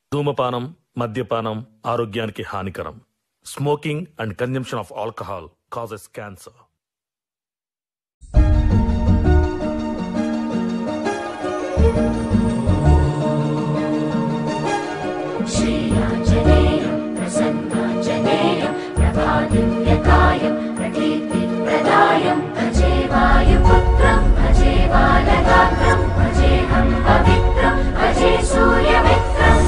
ధూమపానం మద్యపానం ఆరోగ్యానికి హానికరం smoking and consumption of alcohol causes cancer श्रीयाञ्जनेयं प्रसन्नाञ्जनेयं प्रभादिव्यकायं प्रकीर्तिप्रदायं भजे वायुपुत्रं भजे बालगात्रं भजेऽहं पवित्रं भजे सूर्यमित्रम्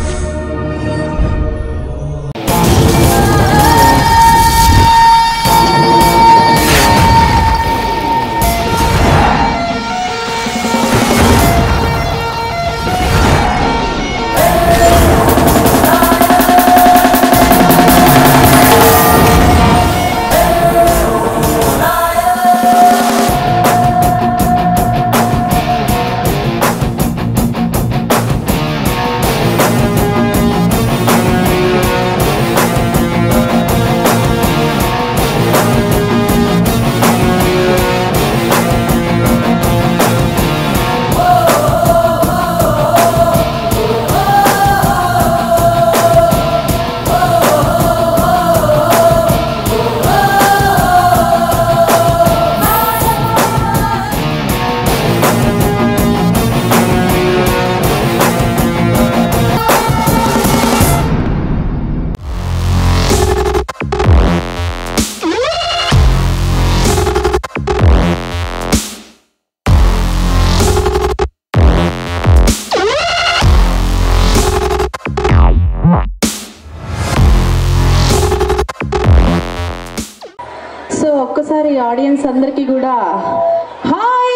సో ఒక్కసారి ఆడియన్స్ అందరికీ కూడా హాయ్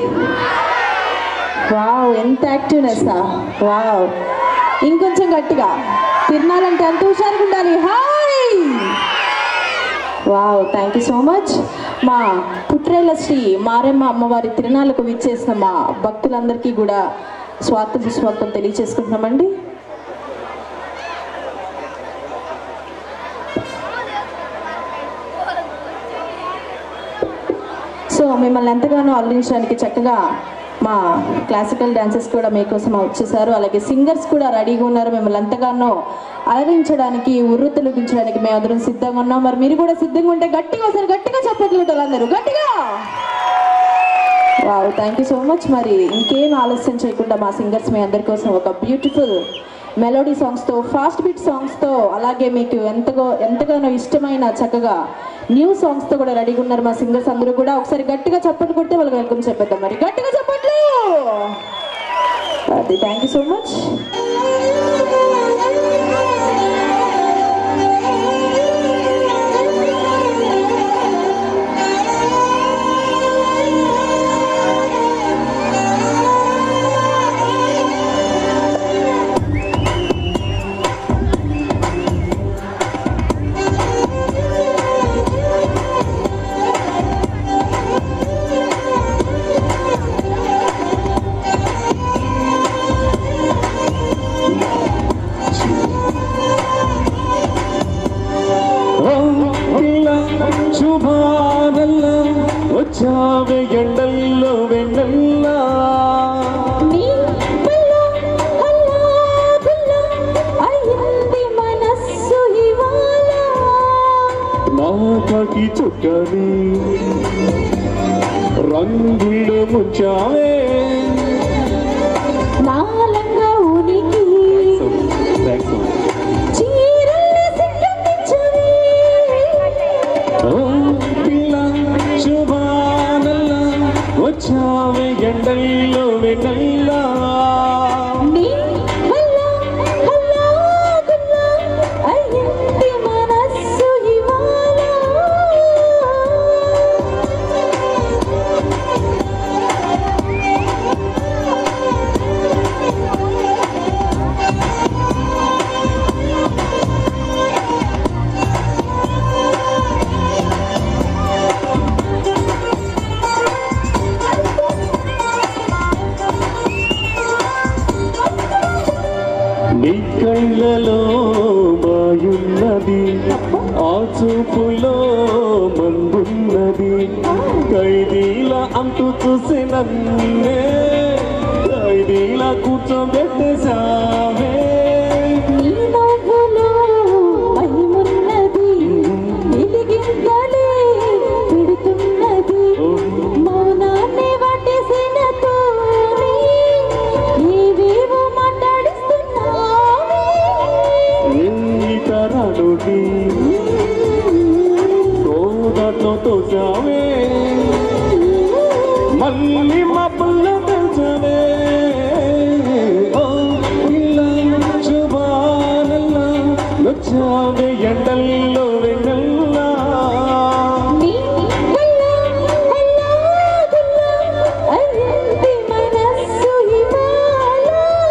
వావ్ ఎంత యాక్టివ్నెస్ వావ్ ఇంకొంచెం గట్టిగా తిరణాలంటే అంత హుషారుగా ఉండాలి hi wow thank you so much మా పుట్రేల శ్రీ మారెమ్మ అమ్మవారి తిరణాలకు విచ్చేసిన మా భక్తులందరికీ కూడా స్వాగతం సుస్వాగతం తెలియజేసుకుంటున్నామండి సో మిమ్మల్ని ఎంతగానో అల్లించడానికి చక్కగా మా క్లాసికల్ డాన్సెస్ కూడా మీకోసం వచ్చేసారు అలాగే సింగర్స్ కూడా రెడీగా ఉన్నారు మిమ్మల్ని ఎంతగానో అలరించడానికి ఉర్రు తొలగించడానికి మేము అందరం సిద్ధంగా ఉన్నాం మరి మీరు కూడా సిద్ధంగా ఉంటే గట్టిగా ఒకసారి గట్టిగా చెప్పట్లు ఉంటారు అందరూ గట్టిగా wow thank you so much మరి ఇంకేం ఆలస్యం చేయకుండా మా సింగర్స్ మీ అందరి కోసం ఒక బ్యూటిఫుల్ మెలోడీ సాంగ్స్తో ఫాస్ట్ బీట్ సాంగ్స్తో అలాగే మీకు ఎంతగో ఎంతగానో ఇష్టమైన చక్కగా న్యూ సాంగ్స్తో కూడా రెడీగా ఉన్నారు మా సింగర్స్ అందరూ కూడా ఒకసారి గట్టిగా చప్పట్లు కొడితే వాళ్ళకి వెల్కమ్ చెప్పేద్దాం మరి గట్టిగా చప్పట్లు అది థ్యాంక్ యూ సో మచ్ శుభానల్ల వచ్చావే ఎండల్లో వెన్నల్లా నీ వల్ల హల్లాగుల్లా అయ్యింది మనస్సు ఇవాళ నా కాకి చుక్కని రంగుల్లో ముంచావే నాలంగా ఉనికి థ్యాంక్స్ చీరల్ని సిగ్గందించవే ఓ పిల్ల శుభానల్ల వచ్చావే ఎండల్లో వెన్నల్లా నీ వల్ల హల్లాగుల్లా అయ్యింది మనస్సు ఇవాళ నీ కళ్ళలో మాయున్నది ఆ చూపులో మందున్నది ఖైదీల అంటూ చూసి నన్నే ఖైదీల కూర్చోబెట్టేశావే వచ్చావే మళ్ళీ మా పుల్ల తెచ్చావే ఓ పిల్ల శుభానల్లా వచ్చావే ఎండల్లో వెన్నెల్లా నీ వల్ల అల్లాదుల్లా అయ్యింది మనస్సు ఇవాళ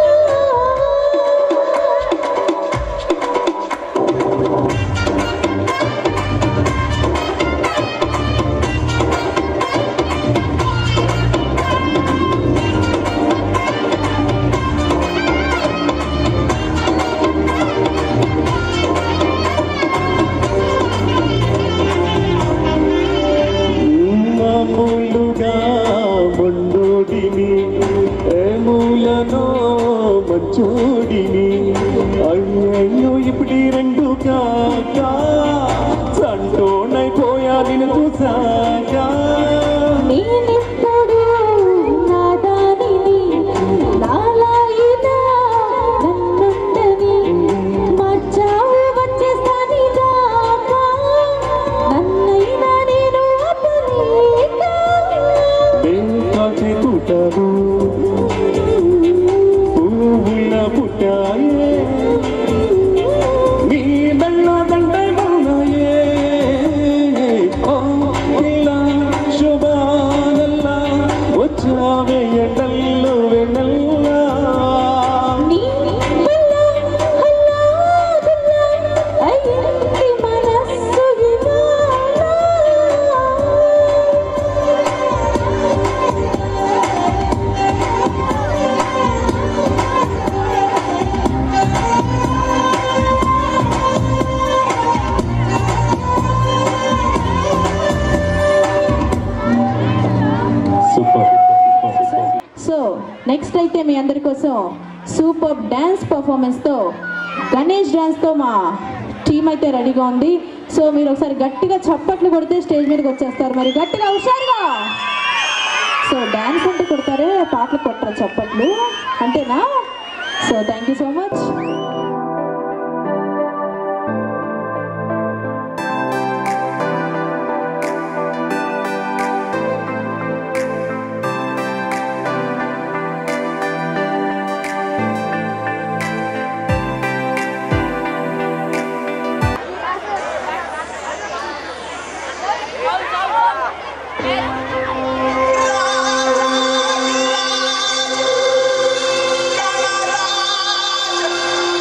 మామూలుగా మొండోడిని ఏమూలనో మంచోడిని అయ్యయ్యో ఇప్పుడు రెండు కాక సంటోనైపోయాలి చూసాక నేనెప్పుడు నాదానిని నాలాయినా నన్నుండని మార్చావు వచ్చేస్తాని దాకా నన్నైనా నేను అపలేక కాచి తుటరు పువ్వుల పుట్టాయే నీ మెల్ల దండై మొన్నాయే ఓ పిల్ల శుభానల్లా వచ్చావే ఎండల్లో వెన్నెల్లా నీ వల్ల అల్లాదుల్లా అయ్యింది మనస్సు ఇవాళ సూపర్ సో నెక్స్ట్ అయితే మీ అందరి కోసం సూపర్ డ్యాన్స్ పర్ఫార్మెన్స్తో గణేష్ డ్యాన్స్తో మా టీం అయితే రెడీగా ఉంది సో మీరు ఒకసారి గట్టిగా చప్పట్లు కొడితే స్టేజ్ మీదకి వచ్చేస్తారు మరి గట్టిగా హుషారుగా సో డ్యాన్స్ అంటే కొడతారే పాటలు కొట్టరు చప్పట్లు అంతేనా so thank you so much Thank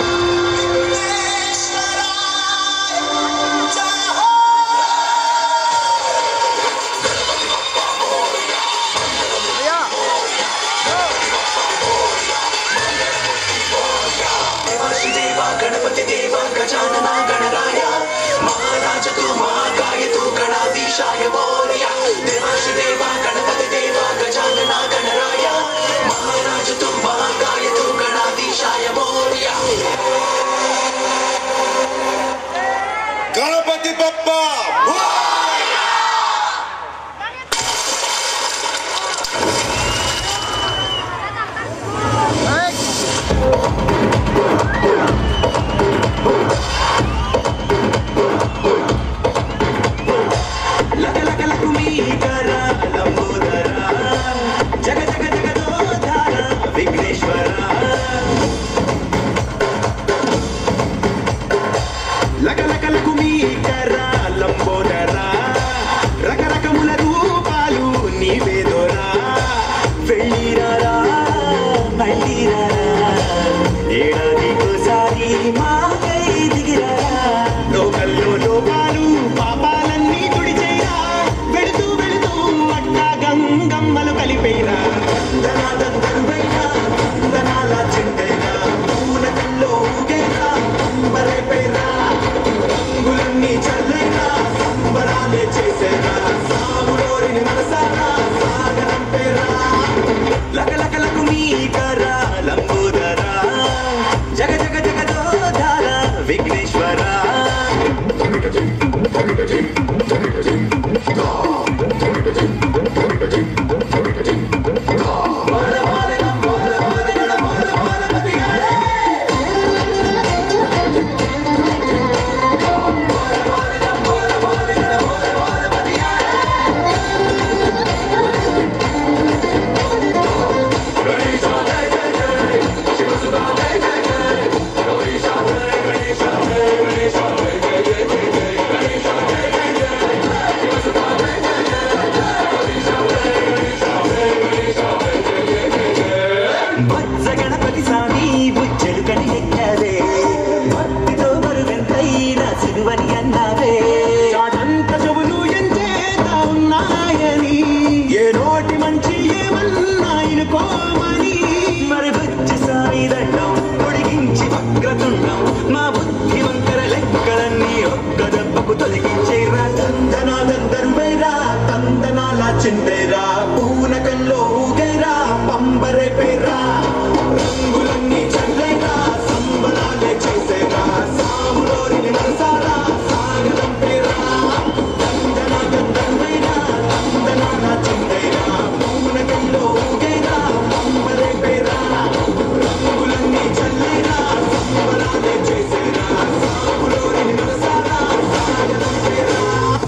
మా బుద్ధి వంకర లెక్కలన్నీ ఒక్క దెబ్బకు తొలగించేరా తందనాలందరూ వేరా తందనాల చిందేరా పూనకంలో ఊగేరా పంబరే పేరా రంగులన్నీ చల్లేరా సంబరాలే చేసేరా సాములోని మనసారా సాగరం పేరా తందనాలందరూ వేరా తందనాల చిందేరా పూనకంలో ఊగేరా పంబరే పేరా రంగులన్నీ చల్లేరా సంబరాలే చేసేరా సాములోని మనసారా సాగరం పేరా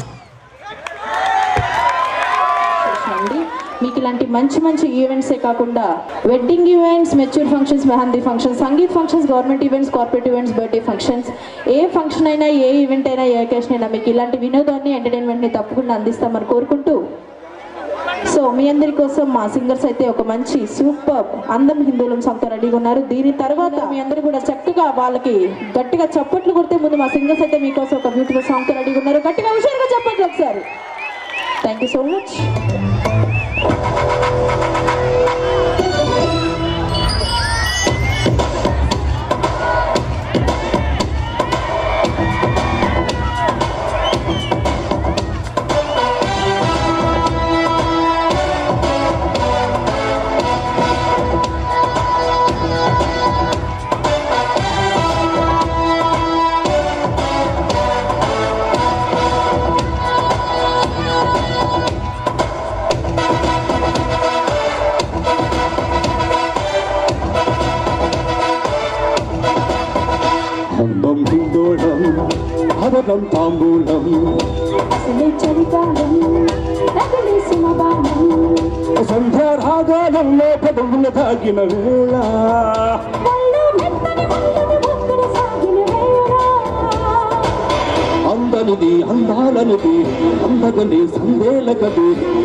అండి మీకు ఇలాంటి మంచి మంచి ఈవెంట్సే కాకుండా wedding events mature functions mehndi functions sangeet functions government events corporate events birthday functions ఏ ఫంక్షన్ అయినా ఏ ఈవెంట్ అయినా ఏ అకేషన్ అయినా మీకు ఇలాంటి వినోదాన్ని ఎంటర్టైన్మెంట్ని తప్పకుండా అందిస్తామని కోరుకుంటూ సో మీ అందరి కోసం మా సింగర్స్ అయితే ఒక మంచి సూపర్ అందం హిందువులం సాంగ్తో రెడీగా ఉన్నారు దీని తర్వాత మీ అందరూ కూడా చక్కగా వాళ్ళకి గట్టిగా చప్పట్లు కొడితే ముందు మా సింగర్స్ అయితే మీకోసం ఒక బ్యూటిఫుల్ సాంగ్తో రెడీగా ఉన్నారు గట్టిగా హుషారుగా చెప్పండి ఒకసారి థ్యాంక్ యూ సో మచ్ అందం హిందోళం హరరం తాంబూలం సంధ్యారాగాలంలో పదవుల తాగిన వేళ అందనిది అందాలనిది అందగని సందేల కది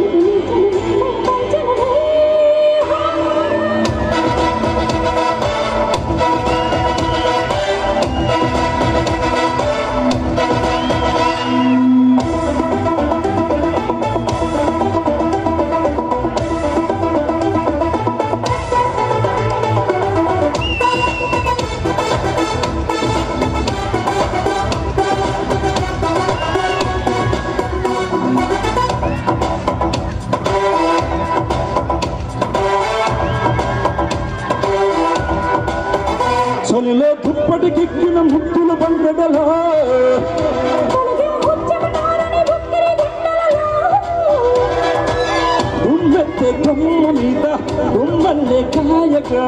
చలిలో దుప్పటికెక్కిన ముక్కుల బండగలో ఉమ్మెత్తే కొమ్మ మీద ఉమ్మల్లే కాయగా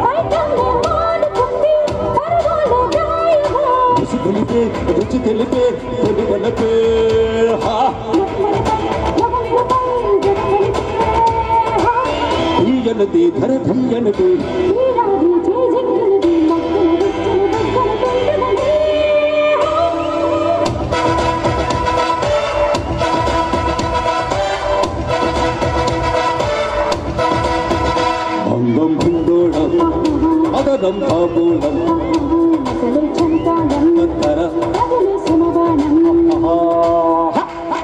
రుచి తెలిపే రుచి తెలిపే తొలిగలపే హా తీయనది ధర ధన్యనది అందం హిందోళం అదరం తాబూలం ధర ఆహా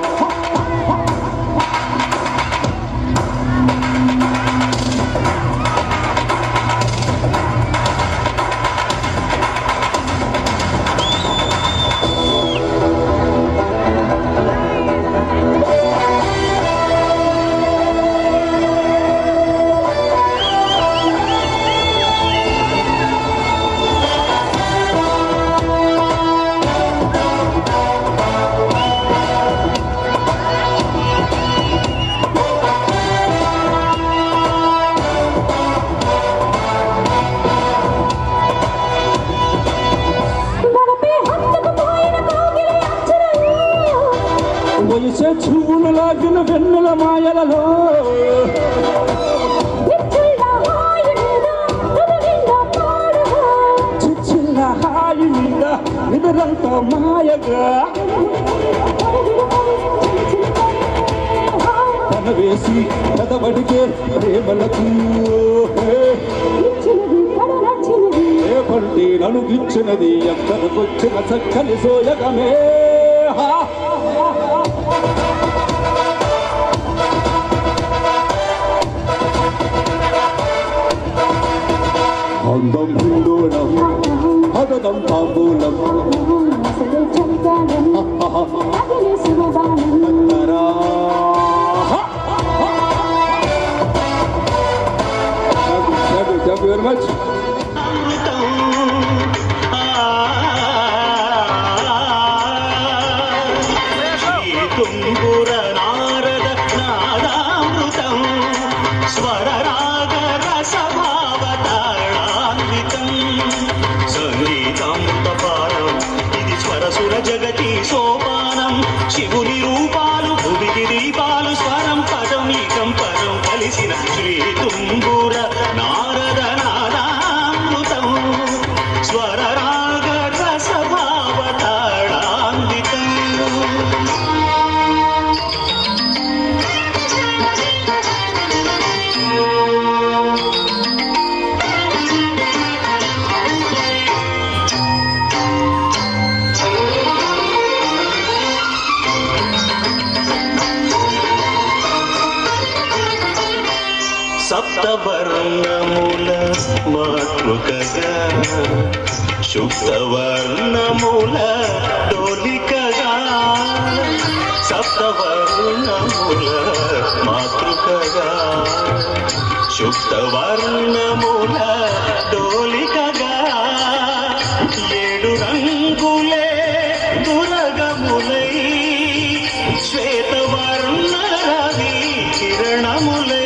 వయసే చూవులు లాగిన వెన్నెల మాయలలో చిచ్చిల్ల హాయి మీద నిదరంతా మాయగా తన వేసి కదబడికే ప్రేమలకు ఏ పంటి నలుగిచ్చినది ఎక్కడికొచ్చిన చక్కని సోయగమే హా అందం హిందోళం అద కొడదాం తాంబూలం అసలు చలికాలం అదిలే శుభవానం తరా. Thank you, thank you very much. తుంగుర Narada నాదామృతం స్వర రాగ రసభావతాళాన్వితం సంగీతామృతపానం ఇది స్వరసుర జగతి సోపానం శివుని రూపాలు భువికి దీపాలు స్వరం పదం ఈకం పదం కలిసిన శ్రీ తుంగుర నారద నాదామృతం స్వర రాగ రసభావతాళాన్వితం సప్తవర్ణముల మాతృకగా శుక్తవర్ణముల డోలికగా సప్తవర్ణముల మాతృకగా శుక్తవర్ణముల డోలికగా ఏడు రంగులే దురగములై శ్వేతవర్ణ రవి కిరణములై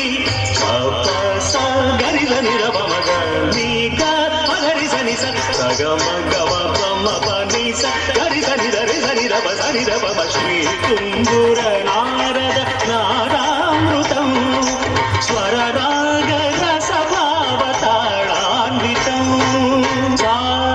గరి ధని రవ మగ నీక మగరి సని స సగ మగ మమ పని స గరి సని ధరి సని రవ సని రవ మ శ్రీ తుంగుర నారద నారామృతం స్వర రాగ రస భావతాళాన్వితం సా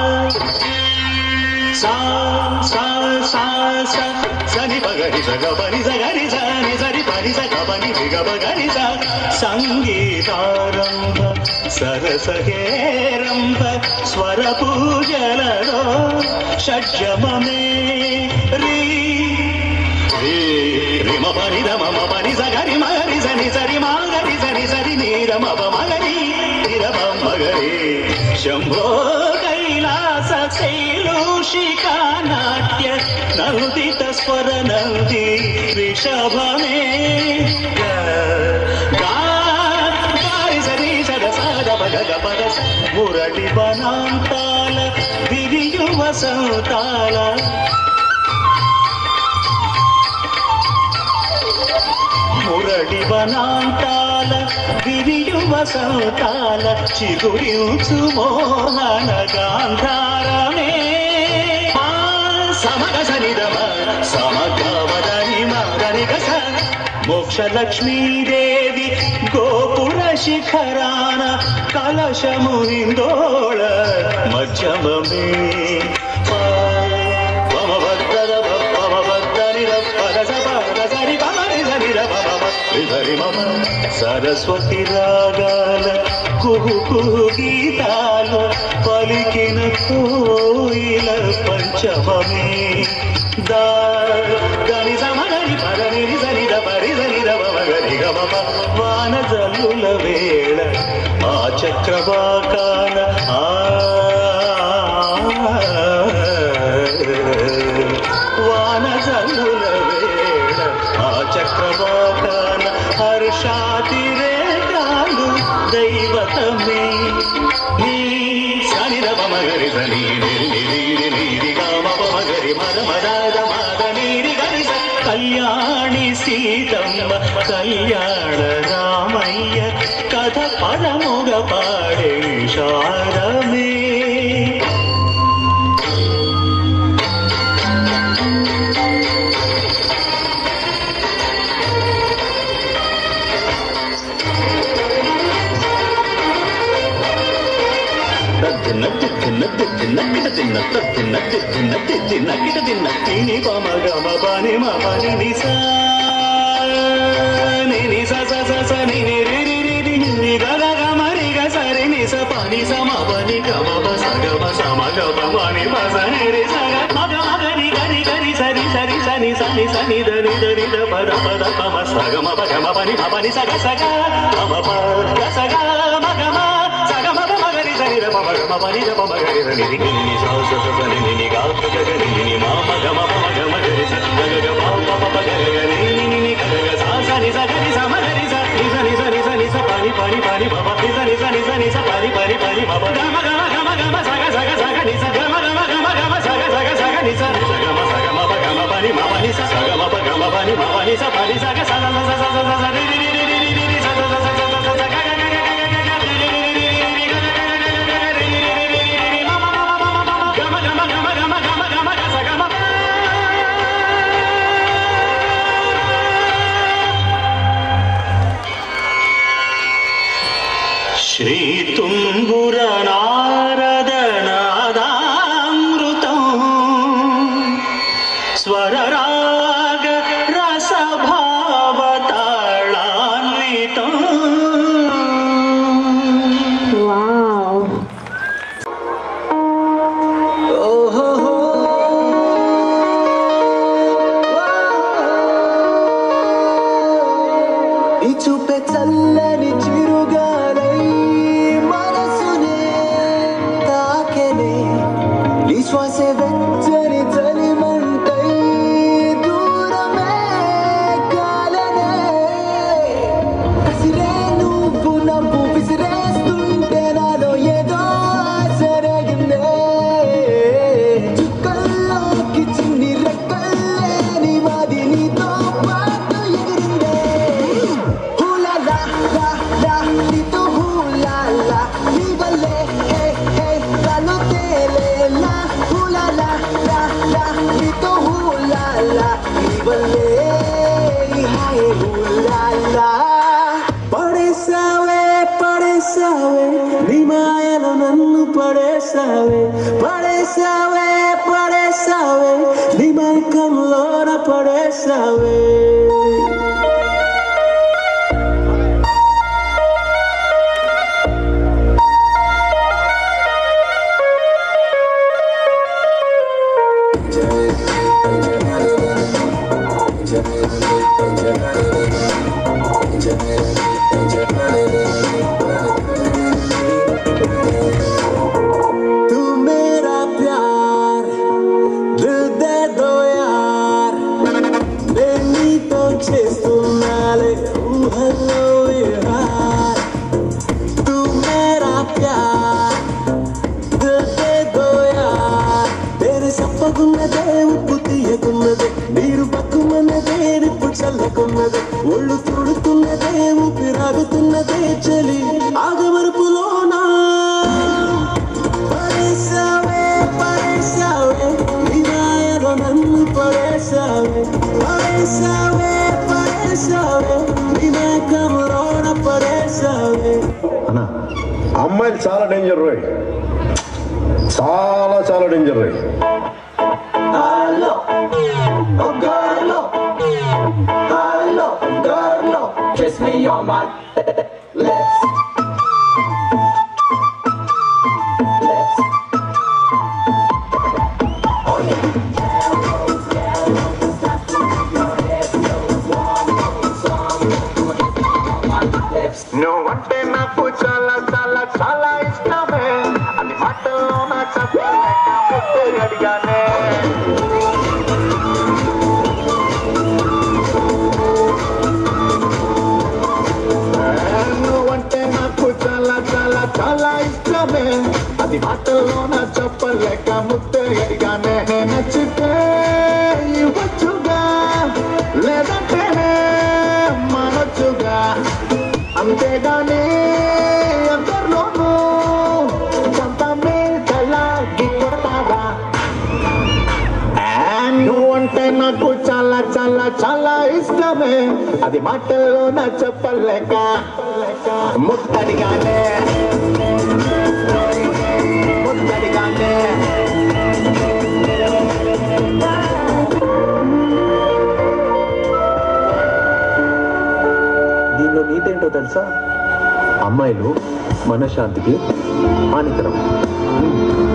సా సా సా సా సని పగరి సగ పని సగరి సని సరి పని సగ పని విగ పగరి స సంగీతారంభ సరసహేరంభ స్వర పూజలలో షడ్జమమే రీ రీ రిమ పని రమ పని సగరి మగరి సని సరి మాగరి సని సరి నీరమ మగరి నిరమ మగరి శంభో కైలాస శైలూషికా నాట్య నందిత స్వర నంది రిషభమే మురళి బనాంతాల విరియు వసంతాల మురళి వనాంతాల విరియు వసంతాల చిగురించు మోహన గాంధారమే ఆ సమగ సనిదమ సమగవదని మగని గస మోక్ష లక్ష్మీదేవి గోపుర శిఖరాన కలశము నిందోళ మధ్యమమే సరస్వతి రాగాల కుహు కుహు గీతాలు పలికిన కోయిల పంచమమే దా గని సమగని పదని సని పరి సని మగని గమమ వాన జల్లుల వేళ ఆ చక్రవాకాన ఆ వాన జల్లుల వేళ ఆ చక్రవాకాన హర్షాతిరేకాలు దైవతమే నీ సని రవ మగరి సని నిరి నిరి నిరి గామ మగరి మద మదాద మాద నీరి గరి స కళ్యాణి సీతమ్మ కళ్యాణ రామయ్య కథ పదముగ పాడే శారమే తిన్న తిన్న తిన్న కిట తిన్న తిన్న తిన్న తిన్న కిట తిన్న తిని పమ గమ పని మ పని నిసా ని ని స స స స ని ని రి రి రి రి ని గ గ గ మ రి గ స రి ని స ప ని స మ ప ని గ మ ప స గ మ స మ గ ప మ ని ప స ని రి స గ మ గ మ గ ని గ ని గ ని స రి స రి స ని స ని స ని ద ని ద ని ద ప ద ప ద ప మ స గ మ ప గ మ ప ని ప ప ని స గ స గ మ మ ప గ స గ మ గ మ స గ మ ప మ గ ని స ని ద ప పమ గమ పని ద పమ గరి ద ని ని ని సా స స స ని ని ని గా గ గ ని ని ని మా మ గ మ పమ గ మ గరి స గ గ గ మా ప ప ప గ గ గ ని ని ని ని గ గ గ సా స ని స గ ని స మ గ ని స ని స ని స ని స ని స ప ని ప ని ప ని ప ప ని స ని స ని స ని స ప ని ప ని ప ని ప ప గ మ గ మ గ మ గ మ స గ స గ స గ ని స గ మ గ మ గ మ గ మ స గ స గ స గ ని స ని స గ మ స గ మ ప గ మ ప ని మ ప ని స స గ మ ప గ మ ప ని మ ప ని స ప ని స గ స స స స స స స ని ని ని ని ని ని ని స స స స స స స గ గ గ గ గ గ గ గ ని ని ని ని ని ని ని గ గ గ గ గ గ గ ని ని ని ని ని ని ని మ మ మ మ మ మ మ గ మ గ మ గ మ గ మ గ మ గ మ గ స గ మ శ్రీతుంగురనారదనాదామృతం స్వరరాగ రసభావతాళాన్వితం వావ్ ఈ చూపే చల్లని చిరుగాలై మనసునే తాకెనే నీ శ్వాసే వెచ్చని చలిమంటై దూరమే కాలనే కసిరే నువ్వు నవ్వు విసిరేస్తుంటే నాలో ఏదో జరిగిందే చుక్కల్లోకి చిన్ని రెక్కల్లే నీ మాది నీతో పాటు ఎగిరిందే హూలా లా లా లా నీతో హూలా లా నీ వల్లే హే హే నాలో తేలేలా హూలా లా లా లా నీతో హూలా లా నీ వల్లే హాయ్ హూలా లా పడేసావే పడేసావే నీ మాయలో నన్ను పడేసావే పడేసావే పడేసావే నీ మైకంలోన పడేసావే तू मेरा प्यार दिल दे दो यार నేను నీతో చేస్తున్నాలే ఊహల్లో విహార్ तू मेरा प्यार दिल दे दो यार తేరే సప్పగున్నదే ఉప్పు తీయకున్నదే నీరు పక్కుమన్నదే నిప్పు చల్లకున్నదే ఒళ్ళు తుడుతున్నదే ఊపిరాగుతున్నదే చలి ఆగమరుపులోనా పడేసావే పడేసావే నీ మాయలో నన్ను పడేసావే పడేసావే పడేసావే నీ మేకములోన పడేసావే అన్నా అమ్మాయిలు చాలా డేంజర్ రోయ్ చాలా చాలా డేంజర్ రోయ్ Hello, oh girl, hello, girl, kiss me on my lips. Lips. నువ్వంటే నాకు చాలా చాలా చాలా ఇష్టమే అది మాటల్లో నా చెప్పలేక ముద్దు అడిగానే నువ్వంటే నాకు చాలా చాలా చాలా ఇష్టమే అది మాటల్లో నా చెప్పలేక ముద్దు అడిగానే నచ్చితే ఇవ్వచ్చుగా లేదంటే మనొచ్చుగా అంతేగాని అందరిలోనూ చంపమే తలాగి కొడతావా నువ్వంటే నాకు చాలా చాలా చాలా ఇష్టమే అది మాటల్లో నా చెప్పలేక ముట్టడిగానే ముట్టడిగానే దీనిలో నీతేంటో తెలుసా అమ్మాయిలు మనశ్శాంతికి హానికరం